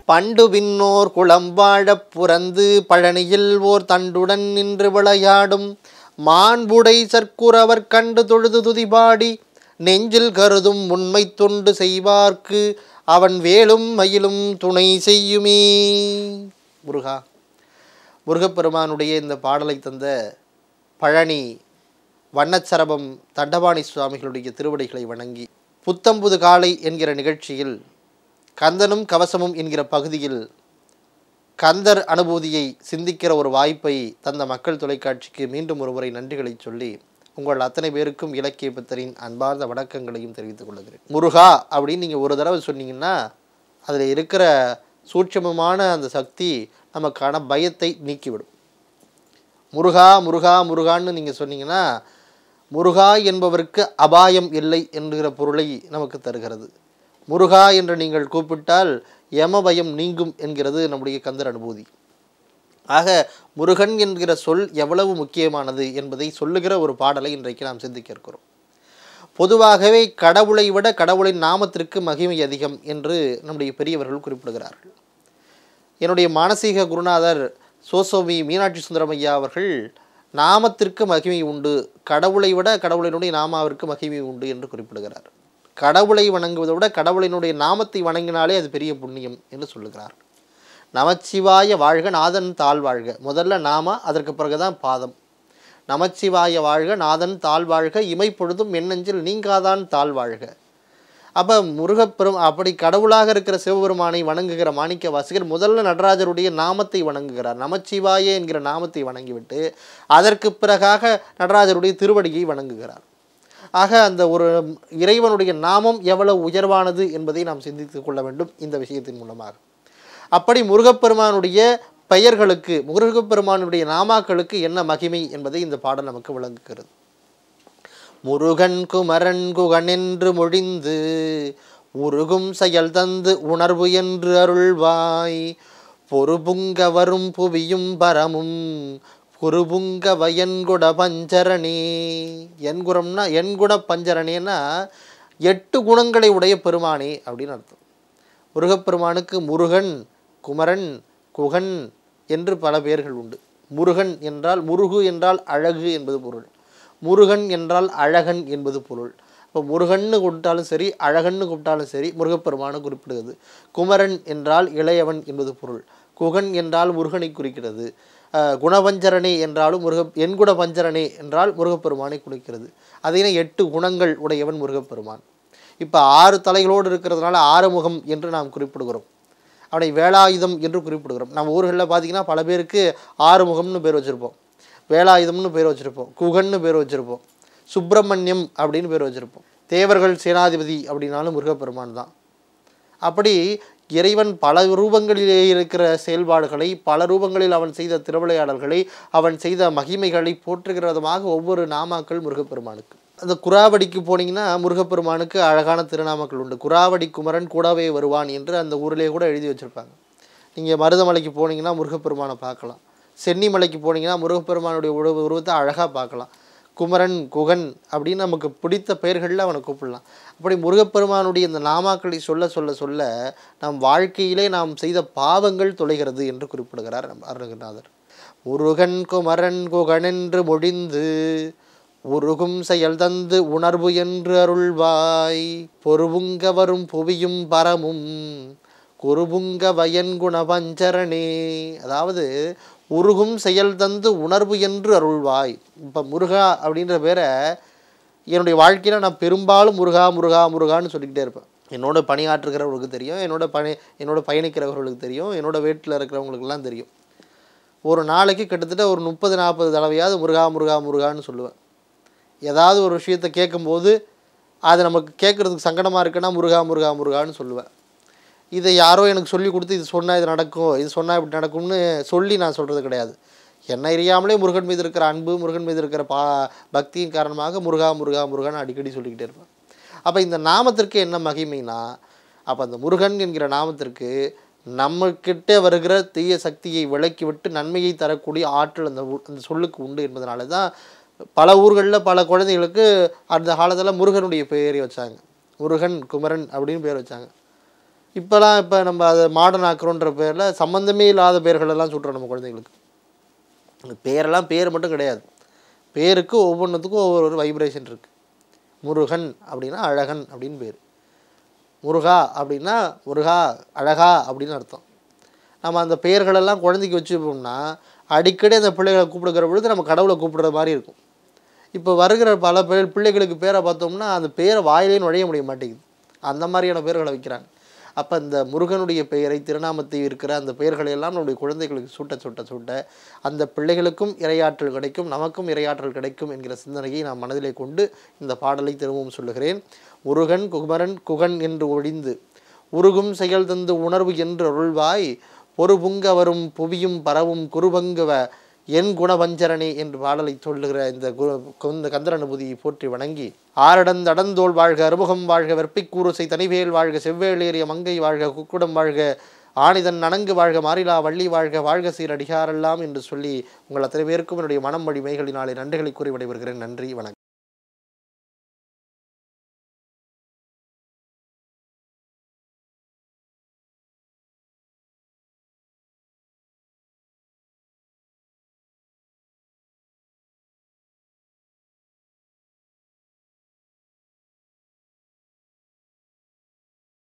பண்டு பின்னோர் குளம் வாழப் புறந்து பழனியில் ஓர் தண்டுடன் நின்று விளையாடும் மாண்புடை சற்குறவர் கண்டு தொழுது துதிபாடி நெஞ்சில் கருதும் உண்மை தொண்டு செய்வார்க்கு அவன் வேலும் மயிலும் துணை செய்யுமே முருகா முருகப்பெருமானுடைய இந்த பாடலை தந்த பழனி வண்ணச்சரபம் தண்டபாணி சுவாமிகளுடைய திருவடிகளை வணங்கி புத்தம்புது காலை என்கிற நிகழ்ச்சியில் கந்தனும் கவசமும் என்கிற பகுதியில் கந்தர் அனுபூதியை சிந்திக்கிற ஒரு வாய்ப்பை தந்த மக்கள் தொலைக்காட்சிக்கு மீண்டும் ஒருமுறை நன்றிகளை சொல்லி உங்கள் அத்தனை பேருக்கும் இலக்கிய பித்தரின் அன்பார்ந்த வணக்கங்களையும் தெரிவித்துக் கொள்கிறேன் முருகா அப்படின்னு நீங்கள் ஒரு தடவை சொன்னீங்கன்னா அதில் இருக்கிற சூட்சமமான அந்த சக்தி நமக்கான பயத்தை நீக்கிவிடும் முருகா முருகா முருகான்னு நீங்கள் சொன்னீங்கன்னா முருகா என்பவருக்கு அபாயம் இல்லை என்கிற பொருளை நமக்கு தருகிறது முருகா என்று நீங்கள் கூப்பிட்டால் யம பயம் நீங்கும் என்கிறது நம்முடைய கந்தர் அனுபூதி ஆக முருகன் என்கிற சொல் எவ்வளவு முக்கியமானது என்பதை சொல்லுகிற ஒரு பாடலை இன்றைக்கு நாம் சிந்திக்க இருக்கிறோம் பொதுவாகவே கடவுளை விட கடவுளின் நாமத்திற்கு மகிமை அதிகம் என்று நம்முடைய பெரியவர்கள் குறிப்பிடுகிறார்கள் என்னுடைய மானசீக குருநாதர் சோசோமி மீனாட்சி சுந்தரம் ஐயா அவர்கள் நாமத்திற்கு மகிமை உண்டு கடவுளை விட கடவுளினுடைய நாமாவிற்கு மகிமை உண்டு என்று குறிப்பிடுகிறார் கடவுளை வணங்குவதை விட கடவுளினுடைய நாமத்தை வணங்கினாலே அது பெரிய புண்ணியம் என்று சொல்லுகிறார் நமச்சிவாய வாழ்க நாதன் தாழ் வாழ்க முதல்ல நாம அதற்கு பிறகுதான் பாதம் நமச்சிவாய வாழ்க நாதன் தாழ் வாழ்க இமைப்பொழுதும் எண்ணெஞ்சில் நீங்காதான் தாழ் வாழ்க அப்போ முருகப்பெரும் அப்படி கடவுளாக இருக்கிற சிவபெருமானை வணங்குகிற மாணிக்க வாசகர் முதல்ல நடராஜருடைய நாமத்தை வணங்குகிறார் நமச்சிவாய என்கிற நாமத்தை வணங்கிவிட்டு அதற்கு பிறகாக நடராஜருடைய திருவடியை வணங்குகிறார் ஆக அந்த ஒரு இறைவனுடைய நாமம் எவ்வளவு உயர்வானது என்பதை நாம் சிந்தித்துக் கொள்ள வேண்டும் இந்த விஷயத்தின் மூலமாக அப்படி முருகப்பெருமானுடைய பெயர்களுக்கு முருகப்பெருமானுடைய நாமாக்களுக்கு என்ன மகிமை என்பதை இந்த பாடல் நமக்கு விளங்குகிறது முருகன் குமரன் குகனென்று மொழிந்து உருகும் செயல் தந்து உணர்வு என்று அருள்வாய் பொறுபுங்க வரும் புவியும் பரமும் குருபுங்க வயன்குட பஞ்சரணே என்குணம்னா என்குண பஞ்சரணேன்னா எட்டு குணங்களை உடைய பெருமானே அப்படின்னு அர்த்தம் முருகப்பெருமானுக்கு முருகன் குமரன் குகன் என்று பல பெயர்கள் உண்டு முருகன் என்றால் முருகு என்றால் அழகு என்பது பொருள் முருகன் என்றால் அழகன் என்பது பொருள் இப்போ முருகன்னு கூப்பிட்டாலும் சரி அழகன்னு கூப்பிட்டாலும் சரி முருகப்பெருமானு குறிப்பிடுகிறது குமரன் என்றால் இளையவன் என்பது பொருள் குகன் என்றால் முருகனை குறிக்கிறது அஹ், குணபஞ்சரணே என்றாலும் முருக எண்குண பஞ்சரணே என்றால் முருகப்பெருமானை குறிக்கிறது அதே எட்டு குணங்கள் உடையவன் முருகப்பெருமான் இப்போ ஆறு தலைகளோடு இருக்கிறதுனால ஆறுமுகம் என்று நாம் குறிப்பிடுகிறோம் அவனை வேலாயுதம் என்று குறிப்பிடுகிறோம் நம்ம ஊர்களில் பார்த்தீங்கன்னா பல பேருக்கு ஆறுமுகம்னு பேர் வச்சுருப்போம் வேலாயுதம்னு பேர் வச்சுருப்போம் குகன்னு பேர் வச்சுருப்போம் சுப்பிரமணியம் அப்படின்னு பேர் வச்சுருப்போம் தேவர்கள் சேனாதிபதி அப்படின்னாலும் முருகப்பெருமான் தான் அப்படி இறைவன் பல ரூபங்களிலே இருக்கிற செயல்பாடுகளை பல ரூபங்களில் அவன் செய்த திருவிளையாடல்களை அவன் செய்த மகிமைகளை போற்றுகிற விதமாக ஒவ்வொரு நாமாக்கள் முருகப்பெருமானுக்கு அந்த குராவடிக்கு போனீங்கன்னா முருகப்பெருமானுக்கு அழகான திருநாமக்கள் உண்டு குராவடி குமரன் கூடவே வருவான் என்று அந்த ஊரிலே கூட எழுதி வச்சுருப்பாங்க நீங்கள் மருதமலைக்கு போனீங்கன்னா முருகப்பெருமானை பார்க்கலாம் சென்னிமலைக்கு போனீங்கன்னா முருகப்பெருமானுடைய உருவ உருவத்தை அழகாக பார்க்கலாம் குமரன் குகன் அப்படின்னு நமக்கு பிடித்த பெயர்களில் அவனை கூப்பிடலாம் அப்படி முருகப்பெருமானுடைய இந்த நாமாக்களை சொல்ல சொல்ல சொல்ல நம் வாழ்க்கையிலே நாம் செய்த பாவங்கள் தொலைகிறது என்று குறிப்பிடுகிறார் நம் அருணகிரிநாதர் முருகன் குமரன் குகனென்று மொழிந்து உருகும் செயல் தந்து உணர்வு என்று அருள்வாய் பொறுவுங்க வரும் புவியும் பரமும் குருபுங்க வயன்குண பஞ்சரணே அதாவது உருகும் செயல் தந்து உணர்வு என்று அருள்வாய் இப்போ முருகா அப்படின்ற பேரை என்னுடைய வாழ்க்கையில் நான் பெரும்பாலும் முருகா முருகா முருகான்னு சொல்லிக்கிட்டே இருப்பேன் என்னோட பணியாற்றுகிறவர்களுக்கு தெரியும் என்னோட பணி என்னோட பயணிக்கிறவர்களுக்கு தெரியும் என்னோட வீட்டில் இருக்கிறவங்களுக்கெல்லாம் தெரியும் ஒரு நாளைக்கு கிட்டத்தட்ட ஒரு முப்பது நாற்பது தடவையாவது முருகா முருகா முருகான்னு சொல்லுவேன் ஏதாவது ஒரு விஷயத்தை கேட்கும்போது அது நமக்கு கேட்குறதுக்கு சங்கடமாக இருக்குன்னா முருகா முருகா முருகான்னு சொல்லுவேன் இதை யாரோ எனக்கு சொல்லி கொடுத்து இது சொன்னால் இது நடக்கும் இது சொன்னால் இப்படி நடக்கும்னு சொல்லி நான் சொல்கிறது கிடையாது என்னை அறியாமலே முருகன் மீது இருக்கிற அன்பு முருகன் மீது இருக்கிற பா பக்தியின் காரணமாக முருகா முருகா முருகான்னு அடிக்கடி சொல்லிக்கிட்டே இருப்பேன் அப்போ இந்த நாமத்திற்கு என்ன மகிமைனா அப்போ அந்த முருகன் என்கிற நாமத்திற்கு நம்மக்கிட்ட வருகிற தீய சக்தியை விலக்கி விட்டு நன்மையை தரக்கூடிய ஆற்றல் அந்த ஊ- அந்த சொல்லுக்கு உண்டு என்பதனால தான் பல ஊர்களில் பல குழந்தைகளுக்கு அந்த காலத்தில் முருகனுடைய பெயரை வச்சாங்க முருகன் குமரன் அப்படின்னு பேர் வச்சாங்க இப்போலாம் இப்போ நம்ம அதை மாடர்ன் ஆக்குறோன்ற பேரில் சம்மந்தமே இல்லாத பேர்களெல்லாம் சுட்டுறோம் நம்ம குழந்தைங்களுக்கு இந்த பேரெல்லாம் பேர் மட்டும் கிடையாது பேருக்கு ஒவ்வொன்றுத்துக்கும் ஒவ்வொரு வைப்ரேஷன் இருக்குது முருகன் அப்படின்னா அழகன் அப்படின்னு பேர் முருகா அப்படின்னா முருகா அழகா அப்படின்னு அர்த்தம் நம்ம அந்த பெயர்களெல்லாம் குழந்தைக்கு வச்சுப்போம்னா அடிக்கடி அந்த பிள்ளைகளை கூப்பிடுக்கிற பொழுது நம்ம கடவுளை கூப்பிடுற மாதிரி இருக்கும் இப்போ வருகிற பல பேர் பிள்ளைகளுக்கு பேரை பார்த்தோம்னா அந்த பேரை வாயிலே நுழைய முடிய மாட்டேங்குது அந்த மாதிரியான பேர்களை வைக்கிறாங்க அப்போ இந்த முருகனுடைய பெயரை திருநாமத்தை இருக்கிற அந்த பெயர்களை எல்லாம் நம்முடைய குழந்தைகளுக்கு சூட்ட சூட்ட சூட்ட அந்த பிள்ளைகளுக்கும் இரையாற்றல் கிடைக்கும் நமக்கும் இரையாற்றல் கிடைக்கும் என்கிற சிந்தனையை நான் மனதிலே கொண்டு இந்த பாடலை திரும்பவும் சொல்லுகிறேன் முருகன் குமரன் குகன் என்று ஒழிந்து உருகும் செயல் தந்து உணர்வு என்று அருள்வாய் பொறுபுங்க வரும் புவியும் பரவும் குருபங்குவ என் குணவஞ்சரணி என்று பாடலை சொல்லுகிற இந்த குரு இந்த கந்தர அனுபூதியை போற்றி வணங்கி ஆரடந்த அடந்தோள் வாழ்க அறுமுகம் வாழ்க வெற்பிக்கூறுசை தனிவேல் வாழ்க செவ்வேளேறிய மங்கை வாழ்க குக்குடம் வாழ்க ஆணிதன் நனங்கு வாழ்க மாறிலா வள்ளி வாழ்க வாழ்க சீர் அடிகாரெல்லாம் என்று சொல்லி உங்கள் அத்தனை பேருக்கும் என்னுடைய மனம் வழி மைகளினாலே நன்றிகளை கூறி விடைபெறுகிறேன் நன்றி வணக்கம்